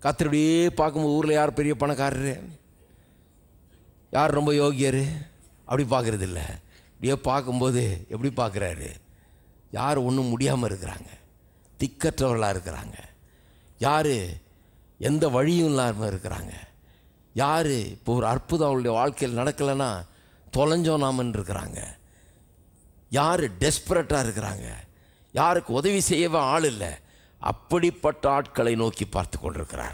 கத்திரடியே பார்க்கும்போது ஊரில் யார் பெரிய பணக்காரரு யார் ரொம்ப யோகியர் அப்படி பார்க்கறது இல்லை இப்படியே பார்க்கும்போது எப்படி பார்க்குறாரு யார் ஒன்றும் முடியாமல் இருக்கிறாங்க திக்கற்றவர்களாக இருக்கிறாங்க யார் எந்த வழியும் இல்லாமல் இருக்கிறாங்க யார் இப்போ ஒரு அற்புதம் அவளுடைய வாழ்க்கையில் நடக்கலைன்னா தொலைஞ்சோம் நாமன்னு இருக்கிறாங்க யார் டெஸ்பரட்டாக இருக்கிறாங்க யாருக்கு உதவி செய்யவே ஆள் இல்லை அப்படிப்பட்ட ஆட்களை நோக்கி பார்த்து கொண்டிருக்கிறார்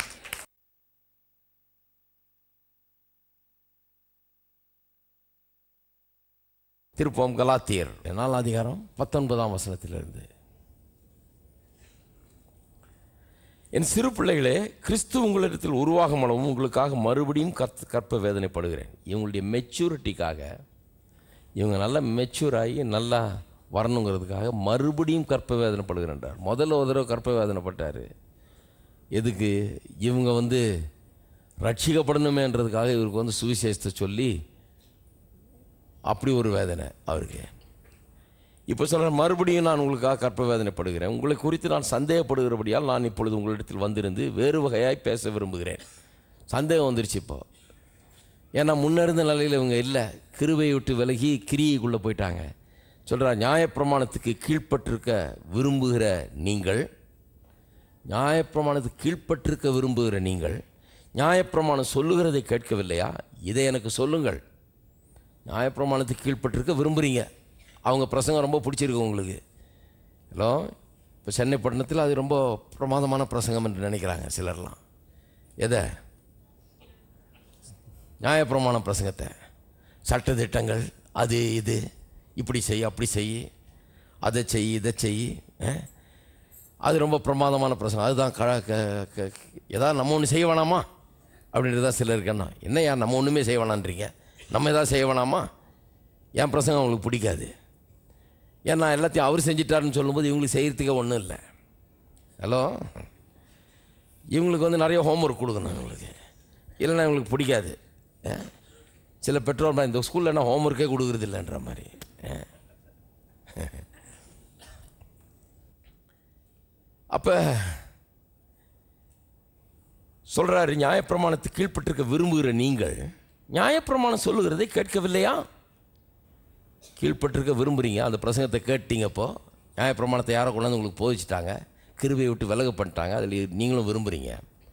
திருப்பம் கலாத்தியர் நாலாம் அதிகாரம் பத்தொன்பதாம் வசனத்திலிருந்து என் சிறு பிள்ளைகளே கிறிஸ்து உங்களிடத்தில் உருவாகும் அளவும் உங்களுக்காக மறுபடியும் கற் கற்ப வேதனைப்படுகிறேன் இவங்களுடைய மெச்சூரிட்டிக்காக இவங்க நல்லா மெச்சூர் ஆகி நல்லா வரணுங்கிறதுக்காக மறுபடியும் கற்ப வேதனைப்படுகிறேன்றார் முதல்ல ஒரு தடவை கற்ப வேதனைப்பட்டார் எதுக்கு இவங்க வந்து ரட்சிக்கப்படணுமேன்றதுக்காக இவருக்கு வந்து சுவிசேஷத்தை சொல்லி அப்படி ஒரு வேதனை அவருக்கு இப்போ சொல்கிற மறுபடியும் நான் உங்களுக்காக கற்ப வேதனைப்படுகிறேன் உங்களை குறித்து நான் சந்தேகப்படுகிறபடியால் நான் இப்பொழுது உங்களிடத்தில் வந்திருந்து வேறு வகையாய் பேச விரும்புகிறேன் சந்தேகம் வந்துருச்சு இப்போ ஏன்னா முன்ன இருந்த நிலையில் இவங்க இல்லை கிருபையை விட்டு விலகி கிரியைக்குள்ளே போயிட்டாங்க சொல்கிறா நியாயப்பிரமாணத்துக்கு கீழ்ப்பட்டிருக்க விரும்புகிற நீங்கள் நியாயப்பிரமாணத்துக்கு கீழ்ப்பட்டிருக்க விரும்புகிற நீங்கள் நியாயப்பிரமாணம் சொல்லுகிறதை கேட்கவில்லையா இதை எனக்கு சொல்லுங்கள் நியாயப்பிரமாணத்துக்கு கீழ்ப்பட்டிருக்க விரும்புகிறீங்க அவங்க பிரசங்கம் ரொம்ப பிடிச்சிருக்கு உங்களுக்கு ஹலோ இப்போ சென்னை பட்டணத்தில் அது ரொம்ப பிரமாதமான பிரசங்கம் என்று நினைக்கிறாங்க சிலர்லாம் எதை நியாயப்பிரமாண பிரசங்கத்தை சட்டத்திட்டங்கள் அது இது இப்படி செய் அப்படி செய் அதை செய் இதை செய் அஹ்? அது ரொம்ப பிரமாதமான பிரசங்கம் அதுதான் க க- க- ஏதாவது நம்ம ஒன்று செய்ய வேணாமா அப்படின்றது தான் சிலருக்கு என்ன என்னய்யா நம்ம ஒன்றுமே செய்ய வேணான்றீங்க நம்ம ஏதாவது செய்ய வேணாமா என் பிரசங்கம் அவங்களுக்கு பிடிக்காது ஏன்னா எல்லாத்தையும் அவர் செஞ்சிட்டாருன்னு சொல்லும்போது இவங்களுக்கு செய்கிறதுக்கே ஒன்றும் இல்லை ஹலோ இவங்களுக்கு வந்து நிறைய ஹோம்ஒர்க் கொடுக்கணும் இவங்களுக்கு இல்லைன்னா இவங்களுக்கு பிடிக்காது அஹ்? சில பெற்றோர் இந்த ஸ்கூலில் என்ன ஹோம்ஒர்க்கே கொடுக்குறது இல்லைன்ற மாதிரி அஹ்? அப்போ சொல்கிறாரு நியாயப்பிரமாணத்துக்கு கீழ்ப்பட்டிருக்க விரும்புகிற நீங்கள் நியாயப்பிரமாணம் சொல்லுகிறதை கேட்கவில்லையா கீழ்ப்பட்டிருக்க விரும்புகிறீங்க அந்த பிரசங்கத்தை கேட்டீங்கப்போ நியாயப்பிரமாணத்தை யாரோ கொண்டாந்து உங்களுக்கு போதிச்சிட்டாங்க கிருபையை விட்டு விலக பண்ணிட்டாங்க அதில் நீங்களும் விரும்புகிறீங்க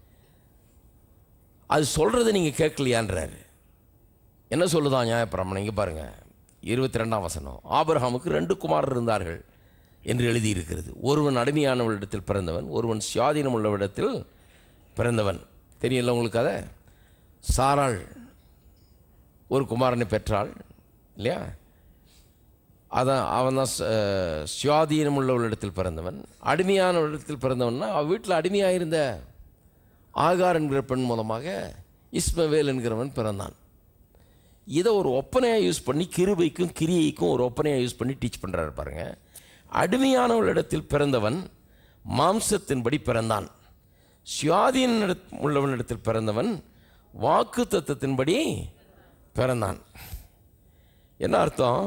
அது சொல்கிறத நீங்கள் கேட்கலையான்றாரு என்ன சொல்லுதான் நியாயப்பிரமாணம் இங்கே பாருங்கள் இருபத்தி ரெண்டாம் வசனம் ஆபிரகாமுக்கு ரெண்டு குமாரர் இருந்தார்கள் என்று எழுதியிருக்கிறது ஒருவன் அடிமையானவளிடத்தில் பிறந்தவன் ஒருவன் சுயாதீனம் உள்ளவரிடத்தில் பிறந்தவன் தெரியல உங்களுக்கு அதை சாராள் ஒரு குமாரனை பெற்றாள் இல்லையா அதான் அவன் தான் சுயாதீனம் உள்ளவளிடத்தில் பிறந்தவன் அடிமையானவளிடத்தில் பிறந்தவன்னா அவள் வீட்டில் அடிமையாக இருந்த ஆகார் என்கிற பெண் மூலமாக இஸ்மவேல் என்கிறவன் பிறந்தான் இதை ஒரு ஒப்பனையாக யூஸ் பண்ணி கிருபைக்கும் கிரியைக்கும் ஒரு ஒப்பனையாக யூஸ் பண்ணி டீச் பண்ணுறாரு பாருங்க அடிமையானவளிடத்தில் பிறந்தவன் மாம்சத்தின்படி பிறந்தான் சுயாதீன உள்ளவனிடத்தில் பிறந்தவன் வாக்கு தத்துவத்தின்படி பிறந்தான் என்ன அர்த்தம்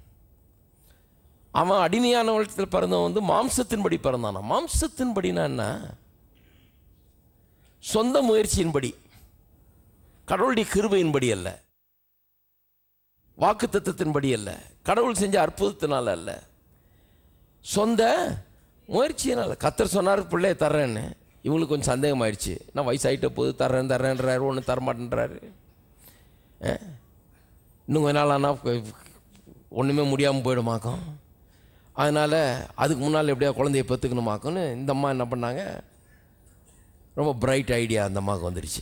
அவன் அடிமையானவளிடத்தில் பிறந்தவன் வந்து மாம்சத்தின்படி பிறந்தானா மாம்சத்தின்படினா என்ன சொந்த முயற்சியின்படி கடவுளுடைய கிருபையின்படி அல்ல வாக்கு தத்துவத்தின்படி அல்ல கடவுள் செஞ்ச அற்புதத்தினால அல்ல சொந்த முயற்சியினால கத்தர் சொன்னார் பிள்ளைய தர்றேன்னு இவங்களுக்கு கொஞ்சம் சந்தேகம் ஆயிடுச்சு நான் வயசாயிட்ட போது தர்றேன் தர்றேன்றாரு ஒன்று தரமாட்டேன்றாரு அஹ்? இன்னும் கொஞ்ச நாள் ஆனால் ஒன்றுமே முடியாமல் போயிடுமாக்கும் அதனால் அதுக்கு முன்னால் எப்படியா குழந்தைய பெற்றுக்கணுமாக்குன்னு இந்த அம்மா என்ன பண்ணாங்க ரொம்ப பிரைட் ஐடியா அந்த அம்மாவுக்கு வந்துடுச்சு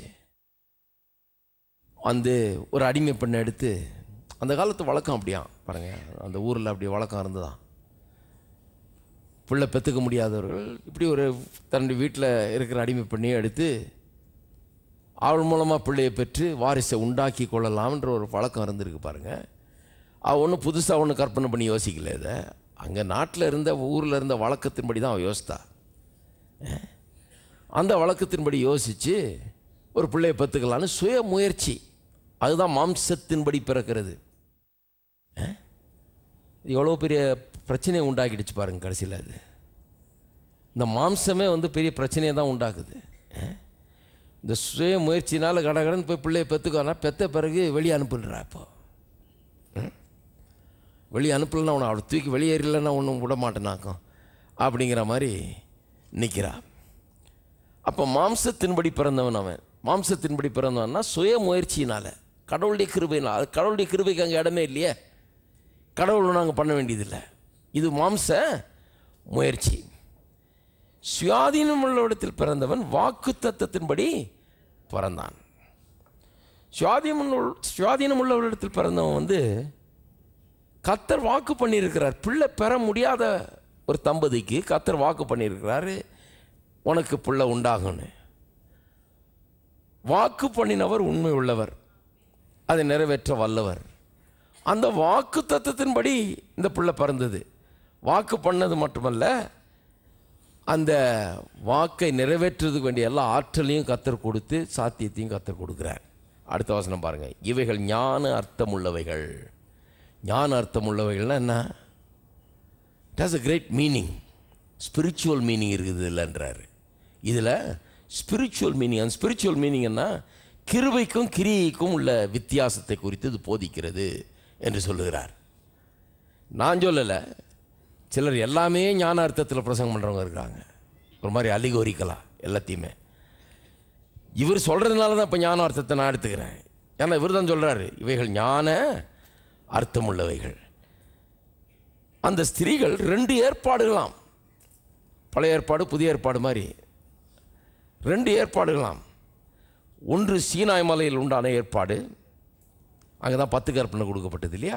வந்து ஒரு அடிமை பெண்ணை எடுத்து அந்த காலத்து வழக்கம் அப்படியா பாருங்க அந்த ஊரில் அப்படி வழக்கம் இருந்ததான் பிள்ளை பெற்றுக்க முடியாதவர்கள் இப்படி ஒரு தன்னுடைய வீட்டில் இருக்கிற அடிமை பெண்ணையும் எடுத்து அவள் மூலமாக பிள்ளையை பெற்று வாரிசை உண்டாக்கி கொள்ளலாம்ன்ற ஒரு பழக்கம் இருந்திருக்கு பாருங்க அவள் ஒன்றும் புதுசாக ஒன்றும் கற்பனை பண்ணி யோசிக்கல இதை அங்கே நாட்டில் இருந்த ஊரில் இருந்த வழக்கத்தின்படி தான் அவள் யோசித்தா அஹ். அந்த வழக்கத்தின்படி யோசித்து ஒரு பிள்ளையை பெற்றுக்கலான்னு சுய முயற்சி அதுதான் மாம்சத்தின்படி பிறக்கிறது அஹ். இது எவ்வளோ பெரிய பிரச்சனையை உண்டாக்கிடுச்சு பாருங்க கடைசியில் அது இந்த மாம்சமே வந்து பெரிய பிரச்சனையை தான் உண்டாக்குது அஹ். இந்த சுய முயற்சினால் கடகடன்னு போய் பிள்ளைய பெற்றுக்கானா பெத்த பிறகு வெளியே அனுப்புன்றா இப்போ ம்? வெளியே அனுப்பலைன்னா உன்னை அவளை தூக்கி வெளியேறலைன்னா ஒன்றும் விட மாட்டேனாக்கும் அப்படிங்கிற மாதிரி நிற்கிறா அப்போ மாம்சத்தின்படி பிறந்தவன் அவன் மாம்சத்தின்படி பிறந்தவன்னா சுய முயற்சியினால் கடவுளுடைய கிருபையினால் அது கடவுளுடைய கிருபைக்கு அங்கே இடமே இல்லையே கடவுள் நாங்கள் பண்ண வேண்டியதில்லை இது மாம்ச முயற்சி சுயாதீனம் உள்ளவிடத்தில் பிறந்தவன் வாக்கு தத்தத்தின்படி பிறந்தான் சுயாதீனம் உள்ள- சுயாதீனம் உள்ளவரிடத்தில் பிறந்தவன் வந்து கத்தர் வாக்கு பண்ணியிருக்கிறார் பிள்ளை பெற முடியாத ஒரு தம்பதிக்கு கத்தர் வாக்கு பண்ணியிருக்கிறாரு உனக்கு பிள்ளை உண்டாகும்னு வாக்கு பண்ணினவர் உண்மை உள்ளவர் அதை நிறைவேற்ற வல்லவர் அந்த வாக்கு தத்துவத்தின்படி இந்த பிள்ளை பிறந்தது வாக்கு பண்ணது மட்டுமல்ல அந்த வாக்கை நிறைவேற்றுறதுக்கு வேண்டிய எல்லா ஆற்றலையும் கத்தர் கொடுத்து சாத்தியத்தையும் கத்தர் கொடுக்குறார் அடுத்த வசனம் பாருங்க இவைகள் ஞான அர்த்தமுள்ளவைகள் ஞான அர்த்தமுள்ளவைகள்னா என்ன it has a great meaning spiritual meaning இருக்குது இல்லைன்றாரு இதில் ஸ்பிரிச்சுவல் மீனிங் அந்த ஸ்பிரிச்சுவல் மீனிங் என்ன கிருபைக்கும் கிரியைக்கும் உள்ள வித்தியாசத்தை குறித்து இது போதிக்கிறது என்று சொல்லுகிறார் நான் சொல்லலை சிலர் எல்லாமே ஞான அர்த்தத்தில் பிரசங்கம் பண்ணுறவங்க இருக்காங்க ஒரு மாதிரி அலிகோரிக்கலாம் எல்லாத்தையுமே இவர் சொல்கிறதுனால தான் இப்போ ஞான அர்த்தத்தை நான் எடுத்துக்கிறேன் ஏன்னா இவர் தான் சொல்கிறாரு இவைகள் ஞான அர்த்தமுள்ளவைகள் அந்த ஸ்திரீகள் ரெண்டு ஏற்பாடுகளாம் பழைய ஏற்பாடு புதிய ஏற்பாடு மாதிரி ரெண்டு ஏற்பாடுகளாம் ஒன்று சீனாய் மலையில் உண்டான ஏற்பாடு அங்கே தான் பத்து கற்பனை கொடுக்கப்பட்டது இல்லையா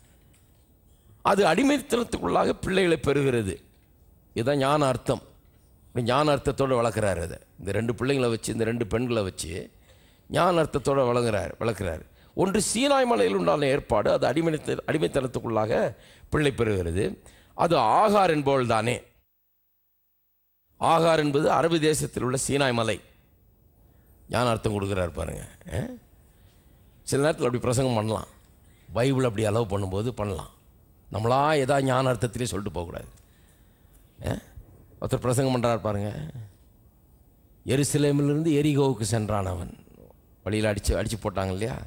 அது அடிமைத்தனத்துக்குள்ளாக பிள்ளைகளை பெறுகிறது இதுதான் ஞான அர்த்தம் இப்படி ஞான அர்த்தத்தோடு வளர்க்குறாரு அதை இந்த ரெண்டு பிள்ளைங்களை வச்சு இந்த ரெண்டு பெண்களை வச்சு ஞான அர்த்தத்தோடு வளங்குறார் வளர்க்குறாரு ஒன்று சீனாய் மலையில் உண்டான ஏற்பாடு அது அடிமைத்த அடிமைத்தனத்துக்குள்ளாக பிள்ளை பெறுகிறது அது ஆகார் என்பவள் தானே ஆகார் என்பது அரபு தேசத்தில் உள்ள சீனாய் மலை ஞான அர்த்தம் கொடுக்குறாரு பாருங்க ஆ? சில நேரத்தில் அப்படி பிரசங்கம் பண்ணலாம் பைபிள் அப்படி அலோவ் பண்ணும்போது பண்ணலாம் நம்மளா ஏதாவது ஞான அர்த்தத்திலே சொல்லிட்டு போகக்கூடாது ஆ? ஒருத்தர் பிரசங்கம் பண்ணுறாரு பாருங்க எருசலேமிலிருந்து எரிகோவுக்கு சென்றான் அவன் வழியில் அடித்து அடித்து போட்டாங்க இல்லையா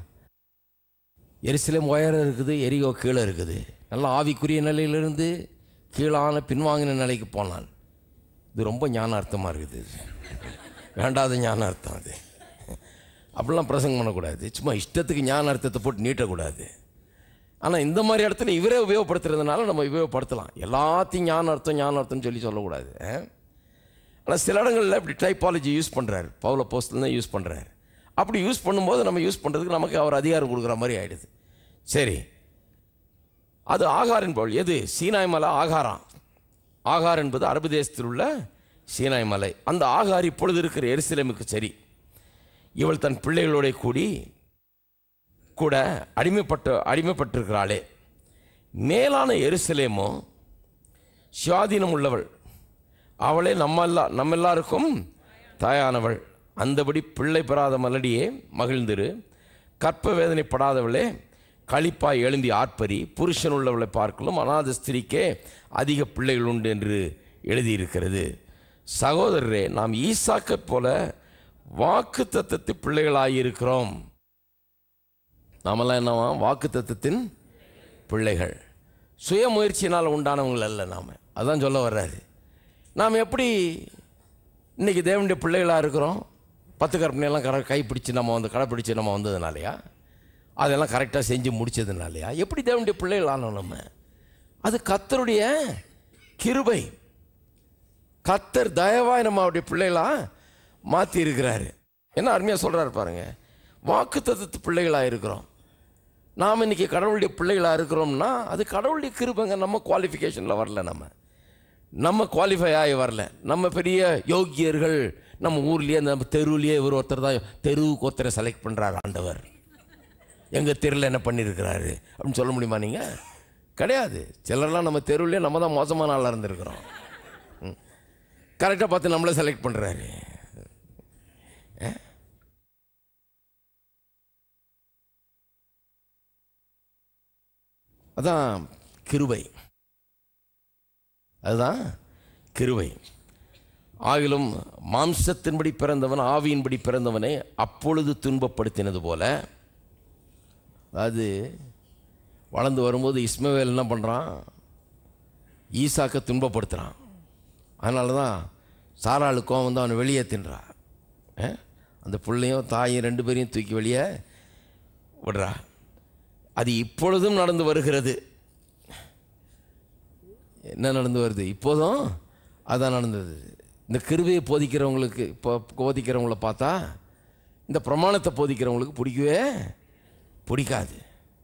எருசலேம் உயரம் இருக்குது எரிகோ கீழே இருக்குது நல்ல ஆவிக்குரிய நிலையிலிருந்து கீழான பின்வாங்கின நிலைக்கு போனான் இது ரொம்ப ஞான அர்த்தமாக இருக்குது வேண்டாத ஞான அர்த்தம் அது அப்படிலாம் பிரசங்கம் பண்ணக்கூடாது சும்மா இஷ்டத்துக்கு ஞான அர்த்தத்தை போட்டு நீட்டக்கூடாது ஆனால் இந்த மாதிரி இடத்துல இவரே உபயோகப்படுத்துறதுனால நம்ம உபயோகப்படுத்தலாம் எல்லாத்தையும் ஞான அர்த்தம் ஞான அர்த்தம்னு சொல்லி சொல்லக்கூடாது ஆனால் சில இடங்களில் இப்படி டைப்பாலஜி யூஸ் பண்ணுறாரு பவுல போஸ்டில் தான் யூஸ் பண்ணுறாரு அப்படி யூஸ் பண்ணும்போது நம்ம யூஸ் பண்ணுறதுக்கு நமக்கு அவர் அதிகாரம் கொடுக்குற மாதிரி ஆயிடுது சரி அது ஆகார் என்பவள் எது சீனாய் மலை ஆகாரம் ஆகார் என்பது அரபு தேசத்தில் உள்ள சீனாய் மலை அந்த ஆகார் இப்பொழுது இருக்கிற எருசலேமுக்கு சரி இவள் தன் பிள்ளைகளோட கூடி கூட அடிமைப்பட்ட அடிமைப்பட்டிருக்கிறாளே மேலான எருசலேமோ சுவாதீனம் உள்ளவள் அவளே நம்ம எல்லா நம்ம எல்லாருக்கும் தாயானவள் அந்தபடி பிள்ளை பெறாத மலடியே மகிழ்ந்திரு கற்ப வேதனைப்படாதவளே களிப்பாய் எழுந்தி ஆர்ப்பரி புருஷன் உள்ளவளை பார்க்கலும் அநாத ஸ்திரிக்கே அதிக பிள்ளைகள் உண்டு என்று எழுதியிருக்கிறது சகோதரரே நாம் ஈசாக்கைப் போல வாக்கு தத்தத்து பிள்ளைகளாயிருக்கிறோம் நாமெல்லாம் என்னவா வாக்கு தத்தத்தின் பிள்ளைகள் சுய முயற்சியினால் உண்டானவங்கள் அல்ல நாம் அதான் சொல்ல வர்றாரு நாம் எப்படி இன்னைக்கு தேவனுடைய பிள்ளைகளாக இருக்கிறோம் பத்து கற்பனையெல்லாம் கர கைப்பிடிச்சு நம்ம வந்து கடைப்பிடிச்சு நம்ம வந்ததுனாலயா அதெல்லாம் கரெக்டாக செஞ்சு முடிச்சதுனாலயா எப்படி தேவனுடைய பிள்ளைகள் ஆனோம் நம்ம அது கத்தருடைய கிருபை கத்தர் தயவாய் நம்ம அவருடைய பிள்ளைகளா மாற்றி இருக்கிறாரு என்ன அருமையாக சொல்கிறாரு பாருங்க வாக்கு தத்துவத்து பிள்ளைகளாக இருக்கிறோம் நாம் இன்னைக்கு கடவுளுடைய பிள்ளைகளாக இருக்கிறோம்னா அது கடவுளுடைய கிருபைங்க நம்ம குவாலிஃபிகேஷனில் வரல நம்ம நம்ம குவாலிஃபை ஆகி வரல நம்ம பெரிய யோக்கியர்கள் நம்ம ஊர்லேயே நம்ம தெருவுலேயே இவர் ஒருத்தர் தான் தெருவுக்கு ஒருத்தரை செலக்ட் பண்ணுறாரு ஆண்டவர் எங்கள் தெருவில் என்ன பண்ணியிருக்கிறாரு அப்படின்னு சொல்ல முடியுமா நீங்கள் கிடையாது சிலர்லாம் நம்ம தெருவுலேயே நம்ம தான் மோசமான ஆளாக இருந்திருக்கிறோம் கரெக்டாக பார்த்து நம்மளை செலக்ட் பண்ணுறாரு அதான் கிருபை அதுதான் கிருபை ஆகிலும் மாம்சத்தின்படி பிறந்தவன் ஆவியின்படி பிறந்தவனை அப்பொழுது துன்பப்படுத்தினது போல அதாவது வளர்ந்து வரும்போது இஸ்மவேல் என்ன பண்ணுறான் ஈசாக்கை துன்பப்படுத்துகிறான் அதனால தான் சாராளு கோவம் வந்து அவனை வெளியே தின்றா அஹ்? அந்த பிள்ளையும் தாயும் ரெண்டு பேரையும் தூக்கி வெளியே விடுறா அது இப்பொழுதும் நடந்து வருகிறது என்ன நடந்து வருது இப்போதும் அதான் நடந்தது இந்த கிருபையை போதிக்கிறவங்களுக்கு இப்போ போதிக்கிறவங்கள பார்த்தா இந்த பிரமாணத்தை போதிக்கிறவங்களுக்கு பிடிக்கவே பிடிக்காது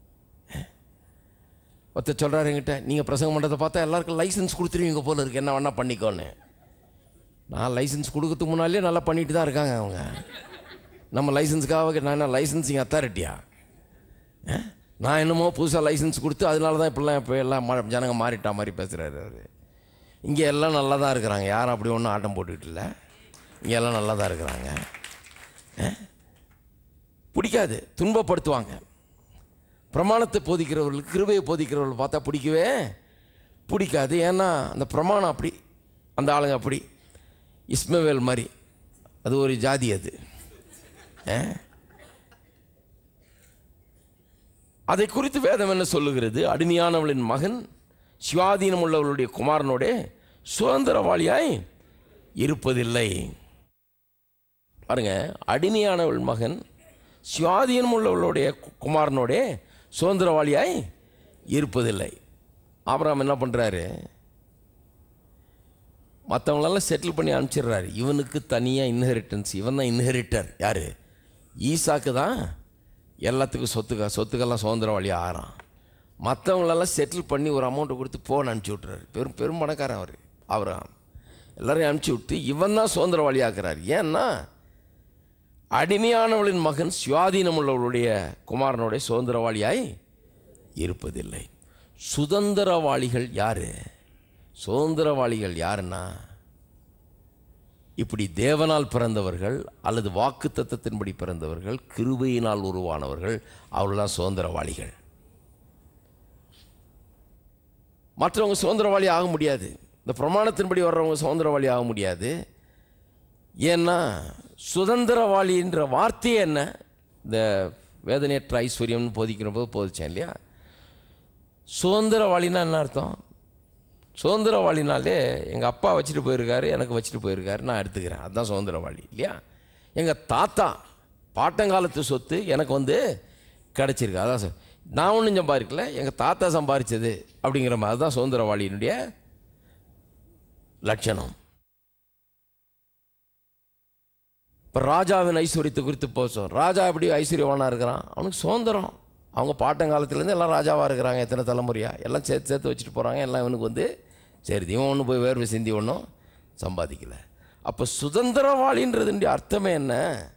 ஒருத்தர் சொல்கிறாரு என்கிட்ட நீங்கள் பிரசங்கம் பண்ணுறதை பார்த்தா எல்லாருக்கும் லைசன்ஸ் கொடுத்துருவீங்க போல இருக்கு என்ன வேணால் பண்ணிக்கோன்னு நான் லைசன்ஸ் கொடுக்கறதுக்கு முன்னாலே நல்லா பண்ணிட்டு தான் இருக்காங்க அவங்க நம்ம லைசன்ஸுக்காக நான் என்ன லைசன்சிங் அத்தாரிட்டியா நான் என்னமோ புதுசாக லைசன்ஸ் கொடுத்து அதனால தான் இப்படிலாம் இப்போ எல்லாம் மா- ஜனங்க மாறிட்டா மாதிரி பேசுகிறாரு அவர் இங்கே எல்லாம் நல்லா தான் இருக்கிறாங்க யாரும் அப்படி ஒன்றும் ஆட்டம் போட்டுக்கிட்டு இல்லை இங்கே எல்லாம் நல்லா தான் இருக்கிறாங்க அஹ்? பிடிக்காது துன்பப்படுத்துவாங்க பிரமாணத்தை போதிக்கிறவர்களுக்கு கிருபையை போதிக்கிறவர்கள் பார்த்தா பிடிக்கவே பிடிக்காது ஏன்னா அந்த பிரமாணம் அப்படி அந்த ஆளுங்க அப்படி இஸ்மவேல் மாதிரி அது ஒரு ஜாதி அது அஹ்? அதை குறித்து வேதம் என்ன சொல்லுகிறது அடிமையானவளின் மகன் சுவாதீனம் உள்ளவளுடைய குமாரனோட சுதந்திரவாளியாய் இருப்பதில்லை பாருங்க அடிமையானவள் மகன் சுவாதீனம் உள்ளவளுடைய கு- குமாரனோட சுதந்திரவாளியாய் இருப்பதில்லை ஆபிரகாம் என்ன பண்ணுறாரு மற்றவங்களெல்லாம் செட்டில் பண்ணி அனுப்பிச்சிடுறாரு இவனுக்கு தனியாக இன்ஹெரிட்டன்ஸ் இவன் தான் இன்ஹெரிட்டர் யார் ஈசாக்கு தான் எல்லாத்துக்கும் சொத்துக்க சொத்துக்கெல்லாம் சுதந்திரவாளியாக ஆறான் மற்றவங்களெல்லாம் செட்டில் பண்ணி ஒரு அமௌண்ட்டை கொடுத்து போன்னு அனுப்பிச்சி விட்றாரு பெரும் பெரும் பணக்காரன் அவர் ஆபிரகாம் எல்லாரையும் அனுப்பிச்சி விட்டு இவன் தான் சுதந்திரவாளியாக்குறார் ஏன்னா அடிமையானவளின் மகன் சுவாதீனம் உள்ளவளுடைய குமாரனுடைய சுதந்திரவாளியாய் இருப்பதில்லை சுதந்திரவாளிகள் யாரு சுதந்திரவாளிகள் யாருன்னா இப்படி தேவனால் பிறந்தவர்கள் அல்லது வாக்கு தத்தத்தின்படி பிறந்தவர்கள் கிருபையினால் உருவானவர்கள் அவர்கள்தான் சுதந்திரவாளிகள் மற்றவங்க சுதந்திரவாளி ஆக முடியாது இந்த பிரமாணத்தின்படி வர்றவங்க சுதந்திரவாளி ஆக முடியாது ஏன்னா சுதந்திரவாளின்ற வார்த்தையே என்ன இந்த வேதனையற்ற ஐஸ்வர்யம்னு போதிக்கிற போது போதிச்சேன் இல்லையா சுதந்திரவாளின்னா என்ன அர்த்தம் சுதந்திரவாளினாலே எங்கள் அப்பா வச்சுட்டு போயிருக்காரு எனக்கு வச்சுட்டு போயிருக்காரு நான் எடுத்துக்கிறேன் அதுதான் சுதந்திரவாளி இல்லையா எங்கள் தாத்தா பாட்டங்காலத்து சொத்து எனக்கு வந்து கிடச்சிருக்கு அதான் சார் நான் ஒன்றும் சம்பாதிக்கல எங்கள் தாத்தா சம்பாதிச்சது அப்படிங்கிற மாதிரி தான் சுதந்திரவாளியினுடைய லட்சணம் இப்போ ராஜாவின் ஐஸ்வர்யத்தை குறித்து போச்சோம் ராஜா எப்படி ஐஸ்வர்யவானாக இருக்கிறான் அவனுக்கு சுதந்திரம் அவங்க பாட்டங்காலத்துலேருந்து எல்லாம் ராஜாவாக இருக்கிறாங்க எத்தனை தலைமுறையா எல்லாம் சேர்த்து சேர்த்து வச்சுட்டு போகிறாங்க எல்லாம் இவனுக்கு வந்து சரி இவன் ஒன்றும் போய் வேர்வை சிந்தி ஒன்றும் சம்பாதிக்கல அப்போ சுதந்திரவாளின்றதுடைய அர்த்தமே என்ன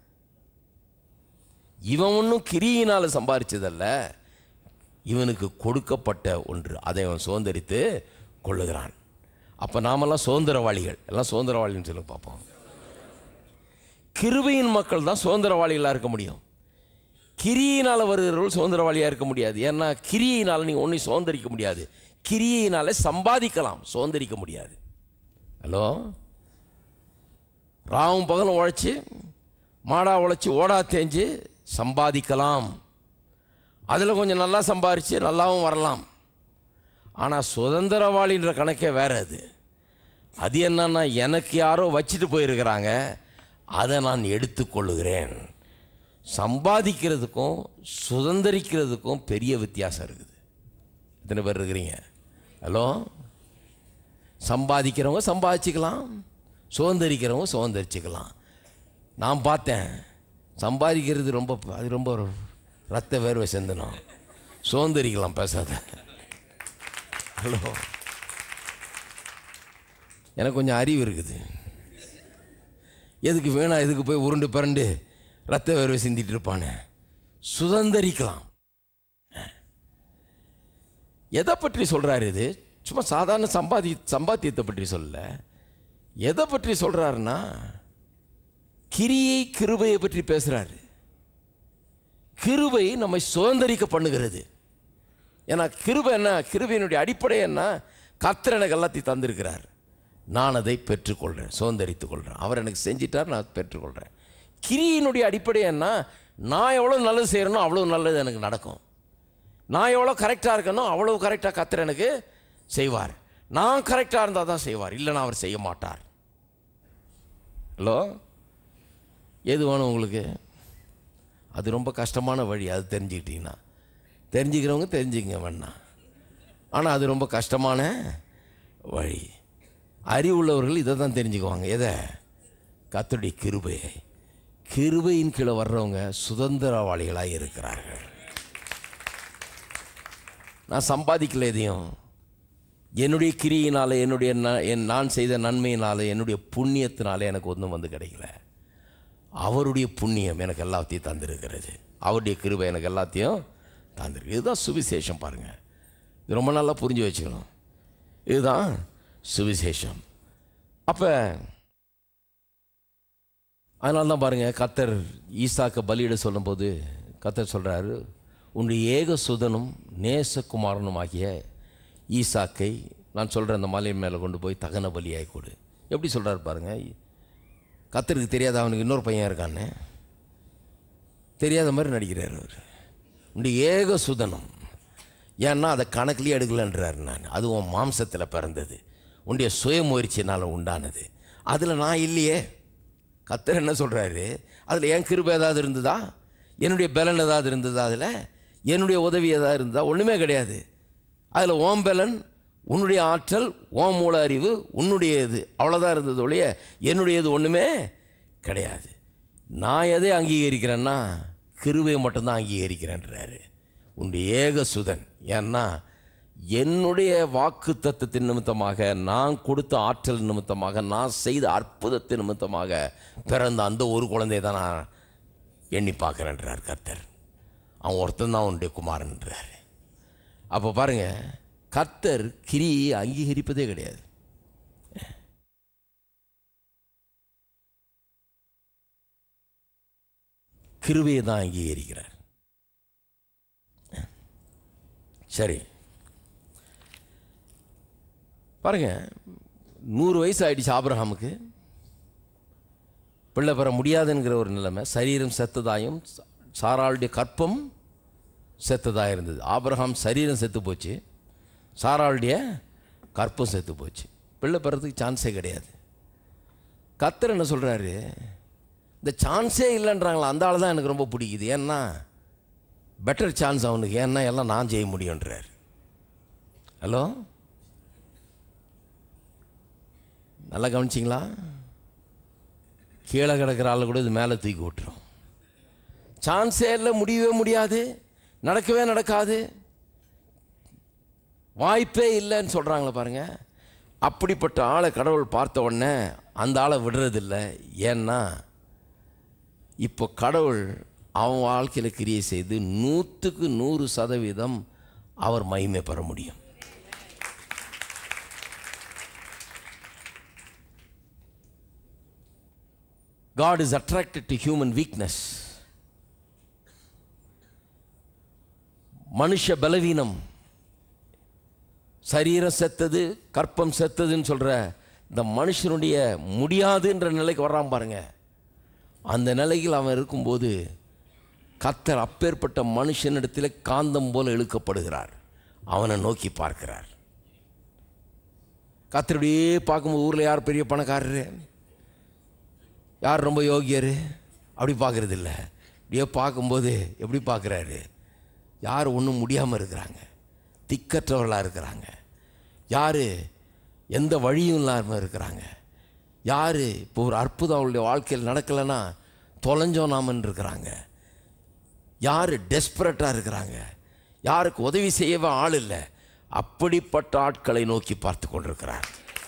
இவன் ஒன்றும் கிரியினால் சம்பாதிச்சதல்ல இவனுக்கு கொடுக்கப்பட்ட ஒன்று அதை அவன் சுதந்திரித்து கொள்ளுகிறான் அப்போ நாமெல்லாம் சுதந்திரவாளிகள் எல்லாம் சுதந்திரவாளின்னு சொல்லி பார்ப்போம் கிருபையின் மக்கள் தான் சுதந்திரவாளிகளாக இருக்க முடியும் கிரியினால் வருகிறவர்கள் சுதந்திரவாளியாக இருக்க முடியாது ஏன்னா கிரியினால் நீங்கள் ஒன்றும் சுதந்திரிக்க முடியாது கிரியினால சம்பாதிக்கலாம் சுதந்திரிக்க முடியாது ஹலோ ராவும் பகலும் உழைச்சி மாடா உழைச்சி ஓடா தேஞ்சு சம்பாதிக்கலாம் அதில் கொஞ்சம் நல்லா சம்பாரித்து நல்லாவும் வரலாம் ஆனால் சுதந்திரவாளின்ற கணக்கே வேற அது அது என்னன்னா எனக்கு யாரோ வச்சுட்டு போயிருக்கிறாங்க அதை நான் எடுத்துக்கொள்ளுகிறேன் சம்பாதிக்கிறதுக்கும் சுதந்திரிக்கிறதுக்கும் பெரிய வித்தியாசம் இருக்குது எத்தனை பேர் இருக்கிறீங்க ஹலோ சம்பாதிக்கிறவங்க சம்பாதிச்சுக்கலாம் சுதந்திரிக்கிறவங்க சுதந்திரிச்சுக்கலாம் நான் பார்த்தேன் சம்பாதிக்கிறது ரொம்ப அது ரொம்ப ஒரு ரத்த வேர்வை சிந்தனம் சுதந்திரிக்கலாம் பேசாத ஹலோ எனக்கு கொஞ்சம் அறிவு இருக்குது எதுக்கு வேணா எதுக்கு போய் உருண்டு பிறண்டு ரத்த வேர்வை சிந்திட்டு இருப்பானே சுதந்திரிக்கலாம் எதை பற்றி சொல்கிறாரு இது சும்மா சாதாரண சம்பாதி சம்பாத்தியத்தை பற்றி சொல்லல எதை பற்றி சொல்கிறாருன்னா கிரியை கிருபையை பற்றி பேசுகிறாரு கிருபை நம்மை சுதந்திரிக்க பண்ணுகிறது ஏன்னா கிருபை என்ன கிருபையினுடைய அடிப்படை என்ன கர்த்தர் எனக்கு எல்லாத்தையும் தந்திருக்கிறார் நான் அதை பெற்றுக்கொள்கிறேன் சுதந்திரித்துக் கொள்கிறேன் அவர் எனக்கு செஞ்சிட்டார் நான் பெற்றுக்கொள்கிறேன் கிரியினுடைய அடிப்படை என்ன நான் எவ்வளோ நல்லது செய்கிறேனோ அவ்வளோ நல்லது எனக்கு நடக்கும் நான் எவ்வளோ கரெக்டாக இருக்கனோ அவ்வளோ கரெக்டாக கத்தர் எனக்கு செய்வார் நான் கரெக்டாக இருந்தால் தான் செய்வார் இல்லைன்னா அவர் செய்ய மாட்டார் ஹலோ எது வேணும் உங்களுக்கு அது ரொம்ப கஷ்டமான வழி அது தெரிஞ்சுக்கிட்டீங்கன்னா தெரிஞ்சுக்கிறவங்க தெரிஞ்சுக்கங்க வேணா ஆனால் அது ரொம்ப கஷ்டமான வழி அறிவுள்ளவர்கள் இதை தான் தெரிஞ்சுக்குவாங்க எதை கத்தருடைய கிருபையை கிருபையின் கீழே வர்றவங்க சுதந்திரவாளிகளாக இருக்கிறார்கள் நான் சம்பாதிக்கல எதையும் என்னுடைய கிரியினால என்னுடைய ந- என் நான் செய்த நன்மையினால என்னுடைய புண்ணியத்தினால எனக்கு ஒன்றும் வந்து கிடைக்கல அவருடைய புண்ணியம் எனக்கு எல்லாத்தையும் தந்திருக்கிறது அவருடைய கிருபை எனக்கு எல்லாத்தையும் தந்திருக்கு இதுதான் சுவிசேஷம் பாருங்கள் இது ரொம்ப நல்லா புரிஞ்சு வச்சுக்கணும் இதுதான் சுவிசேஷம் அப்போ அதனால தான் பாருங்கள் கத்தர் ஈசாக்க பலியிட சொல்லும்போது கத்தர் சொல்கிறாரு உன்னுடைய ஏக சுதனும் நேசகுமாரனும் ஆகிய ஈசாக்கை நான் சொல்கிற அந்த மலை மேலே கொண்டு போய் தகன பலியாய் கொடு எப்படி சொல்கிறாரு பாருங்க கத்தருக்கு தெரியாத அவனுக்கு இன்னொரு பையன் இருக்கான்னு தெரியாத மாதிரி நடிக்கிறார் அவர் உன்னுடைய ஏக சுதனம் ஏன்னா அதை கணக்குலேயே எடுக்கலன்றார் நான் அது உன் மாம்சத்தில் பிறந்தது உன்னுடைய சுயமுயற்சினால் உண்டானது அதில் நான் இல்லையே கத்தர் என்ன சொல்கிறாரு அதில் என் கிருபை ஏதாவது இருந்ததா என்னுடைய பலன் ஏதாவது இருந்ததா அதில் என்னுடைய உதவி ஏதாவது இருந்ததா ஒன்றுமே கிடையாது அதில் ஓம் பலன் உன்னுடைய ஆற்றல் ஓம் மூல அறிவு உன்னுடைய இது அவ்வளோதான் இருந்தது ஒழிய என்னுடையது ஒன்றுமே கிடையாது நான் எதை அங்கீகரிக்கிறேன்னா கிருபையை மட்டும்தான் அங்கீகரிக்கிறேன்றாரு உன்னுடைய ஏக சுதன் ஏன்னா என்னுடைய வாக்கு தத்துவத்தின் நிமித்தமாக நான் கொடுத்த ஆற்றல் நிமித்தமாக நான் செய்த அற்புதத்தின் நிமித்தமாக பிறந்த அந்த ஒரு குழந்தையை தான் நான் எண்ணி பார்க்குறேன்றார் கர்த்தர் அவன் ஒருத்தன் தான் உன்னுடைய குமாரன்றார் அப்போ பாருங்க கர்த்தர் கிரியை அங்கீகரிப்பதே கிடையாது கிருபையை தான் அங்கீகரிக்கிறார் சரி பாருங்க நூறு வயசு ஆயிடுச்சு ஆபிரகாமுக்கு பிள்ளை பெற முடியாதுங்கிற ஒரு நிலைமை சரீரம் செத்ததாயும் சாராளுடைய கற்பம் செத்ததாக இருந்தது ஆபிரகாம் சரீரம் செத்து போச்சு சாராளுடைய கற்பம் செத்து போச்சு பிள்ளை பெறதுக்கு சான்ஸே கிடையாது கத்தர் என்ன சொல்கிறாரு இந்த சான்ஸே இல்லைன்றாங்களா அந்த ஆள் தான் எனக்கு ரொம்ப பிடிக்குது ஏன்னா பெட்டர் சான்ஸ் அவனுக்கு ஏன்னா எல்லாம் நான் செய்ய முடியுன்றார் ஹலோ நல்லா கவனிச்சிங்களா கீழே கிடக்கிற ஆளை கூட இது மேலே தூக்கி விட்டுரும் சான்ஸே இல்லை முடியவே முடியாது நடக்கவே நடக்காது வாய்ப்பே இல்லைன்னு சொல்கிறாங்களே பாருங்க அப்படிப்பட்ட ஆளை கடவுள் பார்த்த உடனே அந்த ஆளை விடுறதில்ல ஏன்னா இப்போ கடவுள் அவன் வாழ்க்கையில் கிரியை செய்து நூற்றுக்கு நூறு சதவீதம் அவர் மகிமை பெற முடியும் God is attracted to human weakness. மனுஷ பலவீனம் சரீரம் செத்தது கற்பம் செத்ததுன்னு சொல்கிற இந்த மனுஷனுடைய முடியாதுன்ற நிலைக்கு வர்றான் பாருங்க அந்த நிலையில் அவன் இருக்கும்போது கத்தர் அப்பேற்பட்ட மனுஷனிடத்தில் காந்தம் போல இழுக்கப்படுகிறார் அவனை நோக்கி பார்க்கிறார் கத்தருடையே பார்க்கும்போது ஊரில் யார் பெரிய பணக்காரரு யார் ரொம்ப யோகியர் அப்படி பார்க்கறது இல்லை இப்படியே பார்க்கும்போது எப்படி பார்க்குறாரு யார் ஒன்றும் முடியாமல் இருக்கிறாங்க திக்கற்றவர்களாக இருக்கிறாங்க யார் எந்த வழியும் இல்லாமல் இருக்கிறாங்க யார் இப்போ ஒரு அற்புதம் அவளுடைய வாழ்க்கையில் நடக்கலைன்னா தொலைஞ்சோம் நாமன்னு இருக்கிறாங்க யார் டெஸ்பரட்டாக இருக்கிறாங்க யாருக்கு உதவி செய்யவே ஆள் இல்லை அப்படிப்பட்ட ஆட்களை நோக்கி பார்த்து கொண்டிருக்கிறார்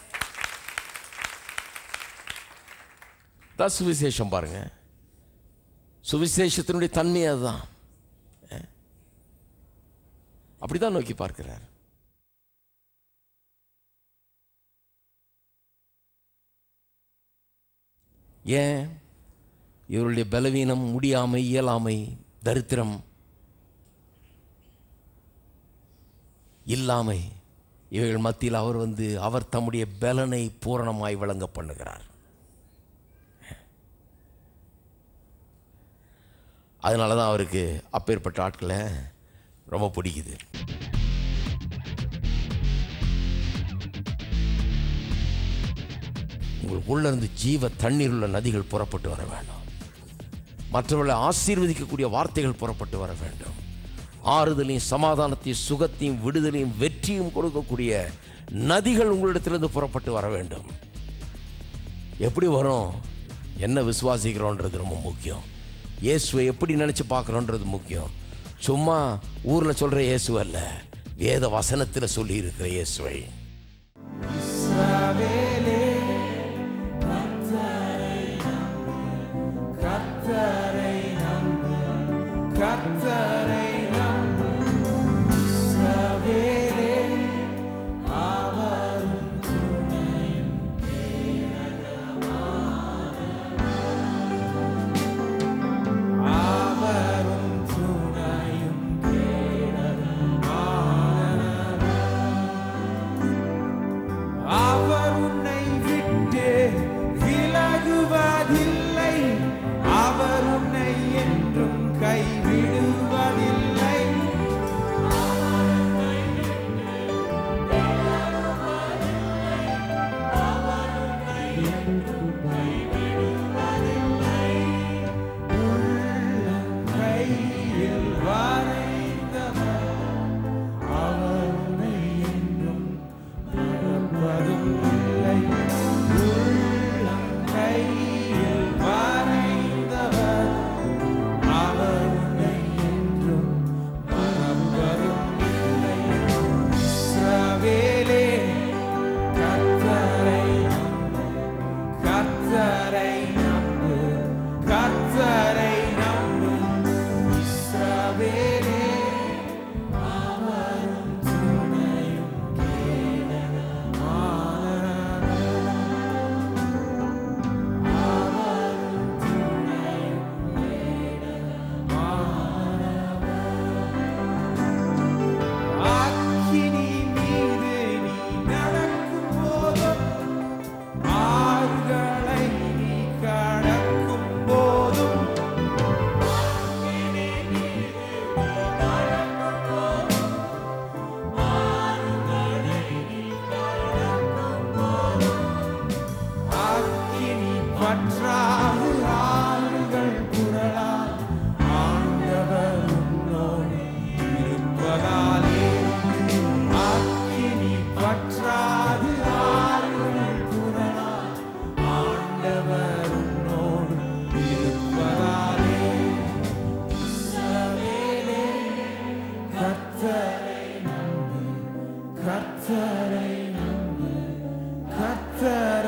தான் சுவிசேஷம் பாருங்க சுவிசேஷத்தினுடைய தன்மை அதுதான் அப்படிதான் நோக்கி பார்க்கிறார் ஏன் இவருடைய பலவீனம் முடியாமை இயலாமை தரித்திரம் இல்லாமை இவைகள் மத்தியில் அவர் வந்து அவர் தம்முடைய பலனை பூரணமாய் விளங்க பண்ணுகிறார் அதனால தான் அவருக்கு அப்பேற்பட்ட ஆட்களை ரொம்ப பிடிக்குது உங்களுக்குள்ள இருந்து ஜீவ தண்ணீர் உள்ள நதிகள் புறப்பட்டு வர வேண்டும் மற்றவர்களை ஆசீர்வதிக்கக்கூடிய வார்த்தைகள் புறப்பட்டு வர வேண்டும் ஆறுதலையும் சமாதானத்தையும் சுகத்தையும் விடுதலையும் வெற்றியும் கொடுக்கக்கூடிய நதிகள் உங்களிடத்திலிருந்து புறப்பட்டு வர வேண்டும் எப்படி வரும் என்ன விசுவாசிக்கிறோன்றது ரொம்ப முக்கியம் இயேசுவை எப்படி நினச்சி பார்க்குறோன்றது முக்கியம் சும்மா ஊரில் சொல்கிற இயேசு அல்ல வேத வசனத்தில் சொல்லி இருக்கிற இயேசுவை இஸ்ரவேலே கர்த்தரை நம்பு கர்த்தரை நம்பு இஸ்ரவேலே அவரும் துணையும் அவரும் துணையும் அவர் உன்னை விட்டு விலகுவதில்லை அவர் உன்னை என்றும் கைவிடுவதில்லை கையில் வரைந்தவர் அவர் உன்னை என்றும் மறப்பதும் இல்லை உள்ளம் கையில் வரைந்தவர் அவர் உன்னை என்றும் மறப்பதும் இல்லை இஸ்ரவேலே கர்த்தரை நம்பு கர்த்தரை நம்பு கர்த்தரை நம்பு இஸ்ரவேலே அவரும் துணையும் அக்கினி மீது நீ நடக்கும் போதும் ஆறுகளை நீ கடக்கும் போதும் அக்கினி பற்றாது ஆறுகள் புரளால் ஆண்டவர் உன்னோடு இருப்பதாலே அக்கினி பற்றாது ஆறுகள் புரளால் ஆண்டவர் உன்னோடு இருப்பதாலே இஸ்ரவேலே கர்த்தரை நம்பு கர்த்தரை நம்பு கர்த்தரை